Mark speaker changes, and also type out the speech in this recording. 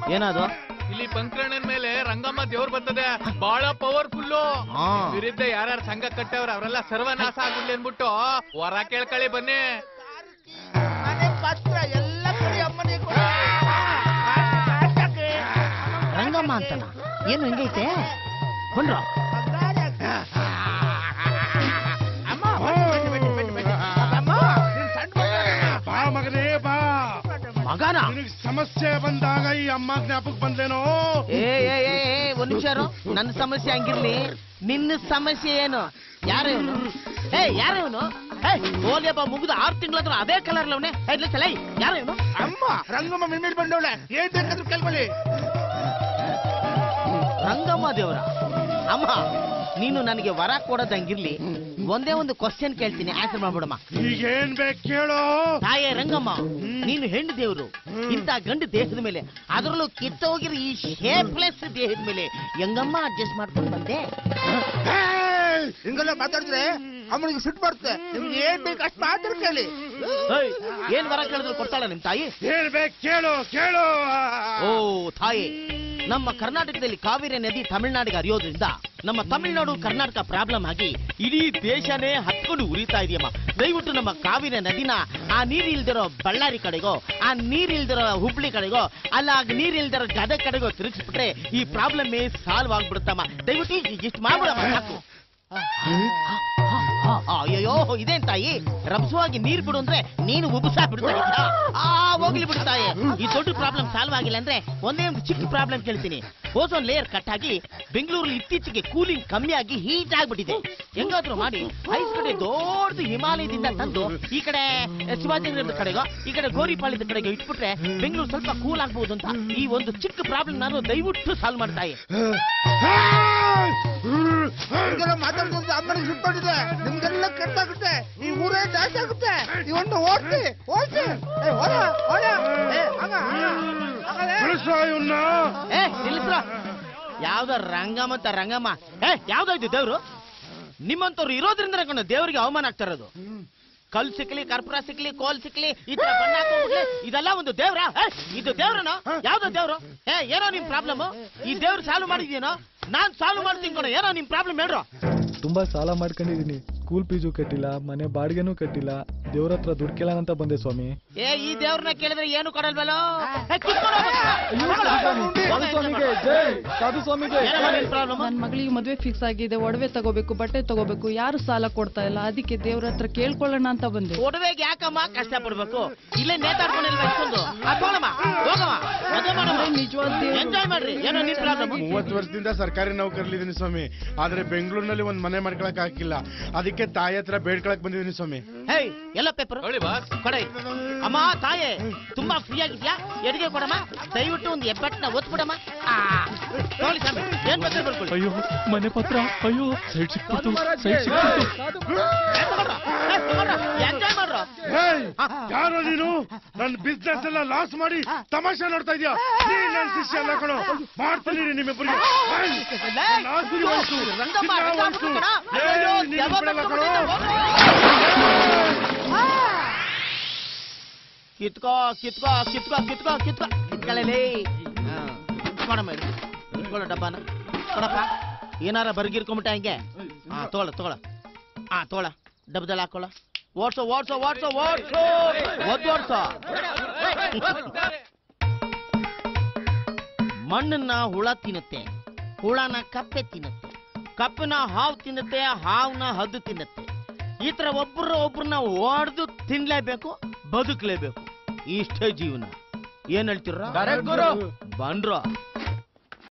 Speaker 1: ಏನದು
Speaker 2: ಇಲ್ಲಿ ಪಂಕ್ರಣ್ಣನ್ ಮೇಲೆ ರಂಗಮ್ಮ ದೇವ್ರು ಬರ್ತದೆ ಬಹಳ ಪವರ್ಫುಲ್
Speaker 1: ಹಾ.
Speaker 2: ವಿರುದ್ಧ ಯಾರ್ಯಾರು ಸಂಘ ಕಟ್ಟವ್ರ ಅವರೆಲ್ಲ ಸರ್ವನಾಶ ಆಗ್ಬಿಡ್ಲಿ ಅನ್ಬಿಟ್ಟು ವರ ಕೇಳ್ಕೊಳ್ಳಿ ಬನ್ನಿ
Speaker 3: ಮನೆ ಪತ್ರ ಎಲ್ಲ ಕಡೆ ಅಮ್ಮನಿಗೆ ಕೊಡು. ಕಾಟಕ್ಕೆ.
Speaker 1: ರಂಗಮ್ಮ ಅಂತನ ಏನು ಹಿಂಗೈತೆ ಬಂದ್ರ
Speaker 3: ಅಮ್ಮ ಬನ್ನಿ, ಬನ್ನಿ, ಬನ್ನಿ, ಬನ್ನಿ, ಬನ್ನಿ. ಅಮ್ಮ, ನೀನ್ ಸಣ್ಣ ಮಗನಮ್ಮ.
Speaker 4: ಬಾ ಮಗನೇ ಬಾ
Speaker 1: ಮಗನ
Speaker 4: ನಿನಗ್ ಸಮಸ್ಯೆ ಬಂದಾಗ ಈ ಅಮ್ಮ ಜ್ಞಾಪಕ್ ಬಂದೇನೋ
Speaker 1: ಏ ಏ ಏ ಏ, ಒಂದ್ ನಿಮಿಷ ಇರು. ನನ್ನ ಸಮಸ್ಯೆ ಹಂಗಿರ್ಲಿ ನಿನ್ನ ಸಮಸ್ಯೆ ಏನು ಯಾರು ಇವನು ಏ ಯಾರು ಇವನು ಏ ಓಲಿಯಪ್ಪ ಮುಗಿದು ಆರು ತಿಂಗಳಾದ್ರೂ ಅದೇ ಕಲರ್ ಅವನೇ ಚಲೈ ಯಾರು ಇವನು
Speaker 3: ಅಮ್ಮ ರಂಗಮ್ಮ ಮಿಮ್ಮಿಡ್ ಬಂದವಳೆ ಏನ್ ಬೇಕಾದ್ರೂ ಕೇಳ್ಕೊಳ್ಳಿ
Speaker 1: ರಂಗಮ್ಮ ದೇವರ ಅಮ್ಮ ನೀನು ನನಗೆ ವರ ಕೊಡೋದಂಗಿರ್ಲಿ ಒಂದೇ ಒಂದು ಕ್ವಶನ್ ಕೇಳ್ತೀನಿ ಆನ್ಸರ್ ಮಾಡ್ಬಿಡಮ್ಮ
Speaker 4: ಈಗೇನ್ ಬೇಕು ಕೇಳೋ
Speaker 1: ತಾಯೇ ರಂಗಮ್ಮ ನೀನು ಹೆಣ್ಣು ದೇವರು ಇಂಥ ಗಂಡು ದೇಹದ ಮೇಲೆ ಅದರಲ್ಲೂ ಕಿತ್ತೋಗಿರೋ ಈ ಶೇಪ್ಲೆಸ್ ದೇಹದ ಮೇಲೆ ಹೆಂಗಮ್ಮ ಅಡ್ಜಸ್ಟ್ ಮಾಡ್ಕೊಂಡು ಬಂದೆ
Speaker 3: ಹಿಂಗೆಲ್ಲ ಮಾತಾಡಿದ್ರೆ ಅಮ್ಮನಿಗೆ ಸಿಟ್ಟು ಬರುತ್ತೆ ನಿಮ್ಗೆ ಏನ್ ಬೇಕು ಅಷ್ಟು ಮಾತ್ರ ಕೇಳಿ
Speaker 1: ಏಯ್, ಏನ್ ವರ ಕೇಳಿದ್ರು ಕೊಡ್ತಾಳ ನಿಮ್ ತಾಯಿ
Speaker 4: ಏನ್ ಬೇಕು ಕೇಳು ಕೇಳು
Speaker 1: ಓ ತಾಯಿ ನಮ್ಮ ಕರ್ನಾಟಕದಲ್ಲಿ ಕಾವೇರಿ ನದಿ ತಮಿಳುನಾಡಿಗೆ ಹರಿಯೋದ್ರಿಂದ ನಮ್ಮ ತಮಿಳುನಾಡು ಕರ್ನಾಟಕ ಪ್ರಾಬ್ಲಮ್ ಆಗಿ ಇಡೀ ದೇಶನೇ ಹತ್ಕೊಂಡು ಉರಿತಾ ಇದೆಯಮ್ಮ ದಯವಿಟ್ಟು ನಮ್ಮ ಕಾವೇರಿ ನದಿನ ಆ ನೀರ್ ಇಲ್ದಿರೋ ಬಳ್ಳಾರಿ ಕಡೆಗೋ ಆ ನೀರ್ ಇಲ್ದಿರೋ ಹುಬ್ಳಿ ಕಡೆಗೋ ಅಲ್ಲ ಆ ನೀರ್ ಇಲ್ದಿರೋ ಗದಗ ಕಡೆಗೋ ತಿರುಗಿಸ್ಬಿಟ್ರೆ ಈ ಪ್ರಾಬ್ಲಮ್ ಸಾಲ್ವ್ ಆಗ್ಬಿಡುತ್ತಮ್ಮ ದಯವಿಟ್ಟು ಇಷ್ಟು ಮಾಡ್ಬಿಡಮ್ಮ ಸಾಕು ಅಯ್ಯೋ ಇದೇನ್ ತಾಯಿ ರಭಸವಾಗಿ ನೀರ್ ಬಿಡು ಅಂದ್ರೆ ನೀನು ಉಬ್ಬಸ ಬಿಡ್ತಾ ಇದ್ಯಾ? ಆ ಹೋಗ್ಲಿ ಬಿಡು ತಾಯಿ ಈ ದೊಡ್ಡ ಪ್ರಾಬ್ಲಮ್ ಸಾಲ್ವ್ ಆಗಿಲ್ಲ ಅಂದ್ರೆ ಒಂದೇ ಒಂದು ಚಿಕ್ಕ ಪ್ರಾಬ್ಲಮ್ ಕೇಳ್ತೀನಿ ಓಸೋನ್ ಲೇಯರ್ ಕಟ್ ಆಗಿ ಬೆಂಗಳೂರಲ್ಲಿ ಇತ್ತೀಚೆಗೆ ಕೂಲಿಂಗ್ ಕಮ್ಮಿ ಆಗಿ ಹೀಟ್ ಆಗ್ಬಿಟ್ಟಿದೆ ಹೆಂಗಾದ್ರೂ ಮಾಡಿ ಐಸ್ ಕಡೆ ದೊಡ್ಡ ಹಿಮಾಲಯದಿಂದ ತಂದು ಈ ಕಡೆ ಶಿವಾಜಿನಗರದ ಕಡೆಗೋ ಈ ಕಡೆ ಗೋರಿಪಾಳ್ಯದ ಕಡೆಗೆ ಇಟ್ಬಿಟ್ರೆ ಬೆಂಗಳೂರು ಸ್ವಲ್ಪ ಕೂಲ್ ಆಗ್ಬಹುದು ಅಂತ ಈ ಒಂದು ಚಿಕ್ಕ ಪ್ರಾಬ್ಲಮ್ ನಾನು ದಯವಿಟ್ಟು ಸಾಲ್ವ್ ಮಾಡ್ತಾಯಿ
Speaker 3: ಹಿಂಗೆಲ್ಲ ಮಾತಾಡಿದ್ರೆ ಅಮ್ಮನಿಗೆ ಸಿಟ್ಟು ಬಂದಿದೆ ನಿಮ್ಗೆಲ್ಲ ಕೆಟ್ಟಾಗುತ್ತೆ ಈ ಊರೇ ಡ್ಯಾಶ್ ಆಗುತ್ತೆ ಇವನ್ನ ಓಡ್ಸಿ ಓಡ್ಸಿ ಏ, ಓಡ ಓಡ ಏ, ಹಂಗ, ಹಂಗ, ಹಂಗಲೇ.
Speaker 4: ಕಳಿಸೋ ಇವನ್ನ
Speaker 1: ಏ ನಿಲ್ಲಿಸ್ರ ಯಾವ್ದೋ ರಂಗಮ್ಮ ಅಂತ ರಂಗಮ್ಮ ಏ ಯಾವ್ದೋ ಇದು ದೇವ್ರು ನಿಮ್ಮಂತವ್ರು ಇರೋದ್ರಿಂದ ಕಣ ದೇವ್ರಿಗೆ ಅವಮಾನ ಆಗ್ತಾ ಇರೋದು ಕಲ್ ಸಿಕ್ಲಿ ಕರ್ಪೂರ ಸಿಕ್ಲಿ ಕೋಲ್ ಸಿಕ್ಲಿ ಈ ತರ ಬಣ್ಣ ಹಾಕೊಂಡ್ಬಿಡ್ಲಿ, ಇದೆಲ್ಲ ಒಂದು ದೇವ್ರ ಇದು ದೇವ್ರನ ಯಾವ್ದೋ ದೇವ್ರು ಏ ಏನೋ ನಿಮ್ ಪ್ರಾಬ್ಲಮ್ ಈ ದೇವ್ರು ಸಾಲ್ವ್ ಮಾಡಿದ್ಯೇನೋ ನಾನ್ ಸಾಲ್ವ್ ಮಾಡ್ತೀನಿ ಕಣ ಏನೋ ನಿಮ್ ಪ್ರಾಬ್ಲಮ್ ಹೇಳ್ರು
Speaker 5: ತುಂಬಾ ಸಾಲ ಮಾಡ್ಕೊಂಡಿದೀನಿ ಸ್ಕೂಲ್ ಫೀಸು ಕಟ್ಟಿಲ್ಲ ಮನೆ ಬಾಡಿಗೆನೂ ಕಟ್ಟಿಲ್ಲ ದೇವ್ರ ಹತ್ರ ದುಡ್ಡು ಕೇಳೋಣ ಅಂತ ಬಂದೆ ಸ್ವಾಮಿ
Speaker 1: ಏ ಈ ದೇವ್ರನ್ನ ಕೇಳಿದ್ರೆ ಏನು ಕೊಡಲ್ವಲ್ಲೋ ಏ, ಕಿತ್ಕೊಂಡು ಹೋಗು.
Speaker 5: ಸಾಧು ಸ್ವಾಮಿಗೆ ಜೈ ಸಾಧು ಸ್ವಾಮಿಗೆ
Speaker 1: ಏನಮ್ಮ ನಿನ್ ಪ್ರಾಬ್ಲಮ್
Speaker 6: ನನ್ನ ಮಗಳಿಗೆ ಮದುವೆ ಫಿಕ್ಸ್ ಆಗಿದೆ ಒಡವೆ ತಗೋಬೇಕು ಬಟ್ಟೆ ತಗೋಬೇಕು ಯಾರು ಸಾಲ ಕೊಡ್ತಾ ಇಲ್ಲ ಅದಕ್ಕೆ ದೇವ್ರ ಹತ್ರ ಕೇಳ್ಕೊಳ್ಳೋಣ ಅಂತ ಬಂದೆ
Speaker 1: ಒಡವೆಗೆ ಯಾಕಮ್ಮ ಕಷ್ಟ ಪಡ್ಬೇಕು ಇಲ್ಲೇ ನೇತಾಡ್ಕೊಂಡಿಲ್ವ ಇಷ್ಟೊಂದು ಹಾಕೋಳಮ್ಮ ಹೋಗಮ್ಮ ಮದುವೆ ಮಾಡಮ್ಮ
Speaker 6: ನಿಜವಾದ ದೇವ್ರು.
Speaker 1: ಎಂಜಾಯ್ ಮಾಡ್ರಿ ಏನೋ ನಿನ್ ಪ್ರಾಬ್ಲಮ್
Speaker 4: ಮೂವತ್ತು ವರ್ಷದಿಂದ ಸರ್ಕಾರಿ ನೌಕರಲ್ಲಿದ್ದೀನಿ ಸ್ವಾಮಿ ಆದ್ರೆ ಬೆಂಗಳೂರಿನಲ್ಲಿ ಒಂದ್ ಮನೆ ಮಾಡ್ಕೊಳಕ್ ಹಾಕಿಲ್ಲ ಅದಕ್ಕೆ ತಾಯಿ ಹತ್ರ ಬೇಡ್ಕೊಳಕ್ ಬಂದಿದ್ದೀನಿ ಸ್ವಾಮಿ
Speaker 1: ಹೇಯ್ ಎಲ್ಲ ಪೇಪರ್
Speaker 2: ಹೇಳಿ ಬಾಸ್
Speaker 1: ಕೊಡೆ ಅಮ್ಮ ತಾಯೇ ತುಂಬಾ ಫ್ರೀ ಆಗಿದ್ಯಾ ಎಡಿಗೆ ಕೊಡಮ್ಮ ದಯವಿಟ್ಟು ಒಂದು ಎಬ್ಬಟ್ಟನ ಒತ್ಬಿಡಮ್ಮ ಆ, ತಗೊಳ್ಳಿ ಸ್ವಾಮಿ ಏನ್ ಬೇಕಾದ್ರೆ ಬರ್ಕೊಳ್ಳಿ
Speaker 5: ಅಯ್ಯೋ ಮನೆ ಪತ್ರ ಅಯ್ಯೋ ಸೈಡ್ ಸಿಕ್ಬಿಡ್ತು ಸೈಡ್ ಸಿಕ್ಬಿಡ್ತು
Speaker 1: ಎಂಜಾಯ್ ಮಾಡ್ರ
Speaker 4: ಏಯ್, ಯಾರೋ ನೀನು ನನ್ನ ಬಿಸ್ನೆಸ್ ಎಲ್ಲ ಲಾಸ್ ಮಾಡಿ ತಮಾಷೆ ನೋಡ್ತಾ ಇದೀಯ ನೀನ್ ನನ್ ಶಿಷ್ಯ ಅಲ್ಲ ಕಣೋ ಮಾಡ್ತೀನಿ ರೀ ನಿಮ್ಮಿಬ್ಬರಿಗೆ ಏಯ್, ನನ್ನ ಆಸ್ತಿ ಹೋಯ್ತು,
Speaker 1: ರಂಗಮ್ಮ
Speaker 4: ಚಿನ್ನ
Speaker 1: ರಂಗ
Speaker 4: ಹೋಯ್ತು.
Speaker 1: ಬಿಟ್ಬಿಡ.
Speaker 4: ಏಯ್,
Speaker 1: ಅಯ್ಯೋ,
Speaker 4: ನೀನ್
Speaker 1: ದೆವ್ವ
Speaker 4: ಬಿಡಲ್ಲ ಕಣೋ.
Speaker 1: ಬಿಟ್ಬಿಟ್ಟಿದೆ, ಕಿತ್ಕೋ ಕಿತ್ಕೋ ಕಿತ್ಕೋ ಕಿತ್ಕೋ ಕಿತ್ಕೋ ಕಿತ್ಕೊಳ್ಳಲಿ ಕೊಡಮ್ಮ ಇದು ಇಟ್ಕೊಳ್ಳೋ ಡಬ್ಬನ ಕೊಡಪ್ಪ ಏನಾರ ಬರ್ಗಿರ್ಕೊಂಬಿಟ್ಟ ಹಂಗೆ ಹಾ ತಗೊಳ ತಗೊಳ ಹಾ ತಗೊಳ ಡಬ್ಬದಲ್ಲಿ ಹಾಕೊಳ್ಳ ಓಡ್ಸೋ ಓಡ್ಸೋ ಓಡ್ಸೋ ಓಡ್ಸೋ ಒದ್ದು ಓಡ್ಸೋ ಮಣ್ಣನ್ನ ಹುಳ ತಿನ್ನುತ್ತೆ ಹುಳನ ಕಪ್ಪೆ ತಿನ್ನುತ್ತೆ ಕಪ್ಪನ ಹಾವು ತಿನ್ನುತ್ತೆ ಹಾವನ್ನ ಹದ್ದು ತಿನ್ನುತ್ತೆ ಈ ತರ ಒಬ್ಬರ ಒಬ್ರನ್ನ ಹೊಡೆದು ತಿನ್ಲೇಬೇಕು ಬದುಕಲೇಬೇಕು ಇಷ್ಟೇ ಜೀವನ ಏನ್ ಹೇಳ್ತೀರ ಬಂಡ್ರ